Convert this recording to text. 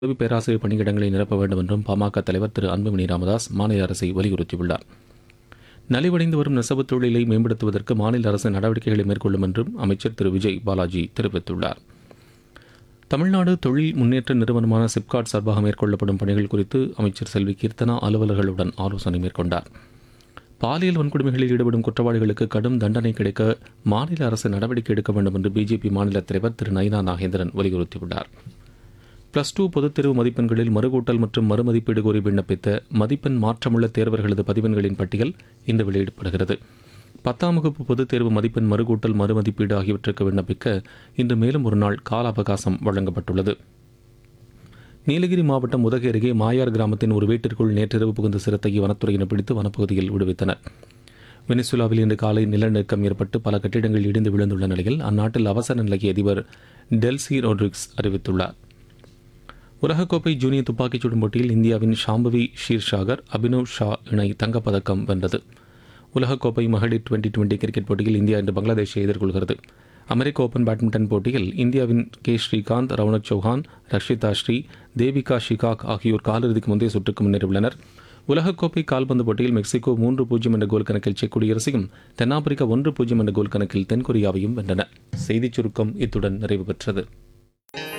உதவி பேராசிரியர் பணியிடங்களை நிரப்ப வேண்டும் என்றும் பாமக தலைவர் திரு அன்புமணி ராமதாஸ் மாநில அரசை வலியுறுத்தியுள்ளார் நலிவடைந்து வரும் நெசவுத் தொழிலை மேம்படுத்துவதற்கு மாநில அரசு நடவடிக்கைகளை மேற்கொள்ளும் என்றும் அமைச்சர் திரு விஜய் பாலாஜி தெரிவித்துள்ளார் தமிழ்நாடு தொழில் முன்னேற்ற நிறுவனமான சிப்காட் சார்பாக மேற்கொள்ளப்படும் பணிகள் குறித்து அமைச்சர் செல்வி கீர்த்தனா அலுவலர்களுடன் ஆலோசனை மேற்கொண்டார் பாலியல் வன்கொடுமைகளில் ஈடுபடும் குற்றவாளிகளுக்கு கடும் தண்டனை கிடைக்க மாநில அரசு நடவடிக்கை எடுக்க வேண்டும் என்று பிஜேபி மாநில தலைவர் திரு நயினா நாகேந்திரன் வலியுறுத்தியுள்ளார் பிளஸ் டூ பொதுத் தேர்வு மதிப்பெண்களில் மறுகூட்டல் மற்றும் மறுமதிப்பீடு கோரி விண்ணப்பித்த மதிப்பெண் மாற்றமுள்ள தேர்வர்களது பதிவெண்களின் பட்டியல் இன்று வெளியிடப்படுகிறது பத்தாம் வகுப்பு பொதுத் தேர்வு மதிப்பெண் மறுகூட்டல் மறுமதிப்பீடு ஆகியவற்றுக்கு விண்ணப்பிக்க இன்று மேலும் ஒரு நாள் கால அவகாசம் வழங்கப்பட்டுள்ளது நீலகிரி மாவட்டம் உதகை அருகே மாயார் கிராமத்தின் ஒரு வீட்டிற்குள் நேற்றிரவு புகுந்த சிறுத்தையை வனத்துறையினர் பிடித்து வனப்பகுதியில் விடுவித்தனர் வெனிசுலாவில் இன்று காலை நிலநடுக்கம் ஏற்பட்டு பல கட்டிடங்கள் இடிந்து விழுந்துள்ள நிலையில் அந்நாட்டில் அவசர நிலையை அதிபர் டெல்சி ரோட்ரிக்ஸ் அறிவித்துள்ளார் உலகக்கோப்பை ஜூனியர் துப்பாக்கிச் சுடும் போட்டியில் இந்தியாவின் ஷாம்பவி ஷீர்ஷாகர் அபினவ் ஷா இணை தங்கப்பதக்கம் வென்றது உலகக்கோப்பை மகளிர் டுவெண்டி டுவெண்டி கிரிக்கெட் போட்டியில் இந்தியா இன்று பங்களாதேஷை எதிர்கொள்கிறது அமெரிக்க ஓபன் பேட்மிண்டன் போட்டியில் இந்தியாவின் கே ஸ்ரீகாந்த் ரவுனக் சௌஹான் ரஷிதா ஸ்ரீ தேவிகா ஷிகாக் ஆகியோர் காலிறுதிக்கு முந்தைய சுற்றுக்கு முன்னேறியுள்ளனர் உலகக்கோப்பை கால்பந்து போட்டியில் மெக்சிகோ மூன்று பூஜ்ஜியம் என்ற கோல் கணக்கில் செக் குடியரசையும் தென்னாப்பிரிக்கா ஒன்று பூஜ்ஜியம் என்ற கோல் கணக்கில் தென்கொரியாவையும் வென்றன செய்திச் சுருக்கம் இத்துடன் நிறைவு பெற்றது